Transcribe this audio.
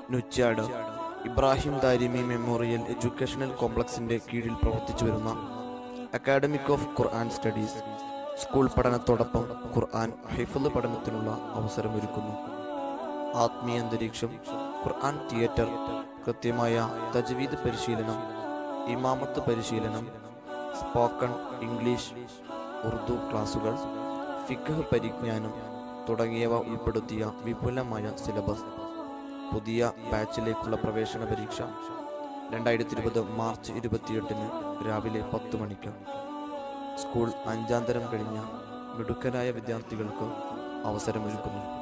നുച്ചാട് Ibrahim Darimi memorial educational കോംപ്ലക്സിന്റെ കീഴിൽ പ്രവർത്തിച്ചു വരുന്ന academic of Quran studies school പഠനത്തോടൊപ്പം ഖുർആൻ ഹിഫ്ള് പഠനത്തിനുള്ള അവസരമൊരുക്കുന്നു ആത്മീയ അന്തരീക്ഷം ഖുർആൻ തിയേറ്റർ കൃത്യമായ തജ്വീദ് പരിശീലനം ഇമാമത്ത് പരിശീലനം സ്പോക്കൺ ഇംഗ്ലീഷ് ഉറുദു ക്ലാസുകൾ ഫിഖ് പരിജ്ഞാനം തുടങ്ങിയവ ഉൾപ്പെടുത്തിയ വിപുലമായ സിലബസ് പുതിയ ബാച്ചിലേക്കുള്ള പ്രവേശന പരീക്ഷ രണ്ടായിരത്തി ഇരുപത് മാർച്ച് ഇരുപത്തിയെട്ടിന് രാവിലെ പത്ത് മണിക്ക് സ്കൂൾ അഞ്ചാം തരം കഴിഞ്ഞ മിടുക്കരായ വിദ്യാർത്ഥികൾക്ക് അവസരമൊരുക്കുന്നു